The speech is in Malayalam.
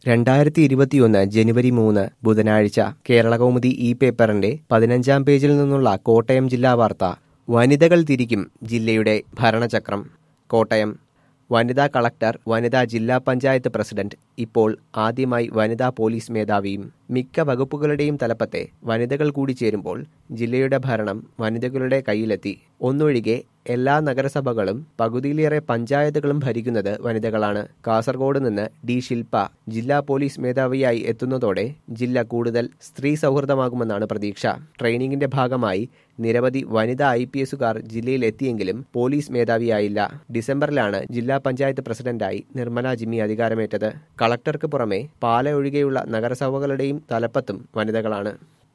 രണ്ടായിരത്തി ഇരുപത്തിയൊന്ന് ജനുവരി മൂന്ന് ബുധനാഴ്ച കേരളകൗമുദി ഈ പേപ്പറിന്റെ പതിനഞ്ചാം പേജിൽ നിന്നുള്ള കോട്ടയം ജില്ലാ വാർത്ത വനിതകൾ തിരിക്കും ജില്ലയുടെ ഭരണചക്രം കോട്ടയം വനിതാ കളക്ടർ വനിതാ ജില്ലാ പഞ്ചായത്ത് പ്രസിഡന്റ് ഇപ്പോൾ ആദ്യമായി വനിതാ പോലീസ് മേധാവിയും മിക്ക വകുപ്പുകളുടെയും തലപ്പത്തെ വനിതകൾ കൂടി ചേരുമ്പോൾ ജില്ലയുടെ ഭരണം വനിതകളുടെ കയ്യിലെത്തി ഒന്നൊഴികെ എല്ലാ നഗരസഭകളും പകുതിയിലേറെ പഞ്ചായത്തുകളും ഭരിക്കുന്നത് വനിതകളാണ് കാസർഗോഡ് നിന്ന് ഡി ശില്പ ജില്ലാ പോലീസ് മേധാവിയായി എത്തുന്നതോടെ ജില്ല കൂടുതൽ സ്ത്രീ സൗഹൃദമാകുമെന്നാണ് പ്രതീക്ഷ ട്രെയിനിങ്ങിന്റെ ഭാഗമായി നിരവധി വനിതാ ഐ പി എസുകാർ ജില്ലയിൽ എത്തിയെങ്കിലും പോലീസ് മേധാവിയായില്ല ഡിസംബറിലാണ് ജില്ലാ പഞ്ചായത്ത് പ്രസിഡന്റായി നിർമ്മല ജിമ്മി അധികാരമേറ്റത് കളക്ടർക്ക് പുറമെ പാല ഒഴികെയുള്ള നഗരസഭകളുടെയും തലപ്പത്തും വനിതകളാണ്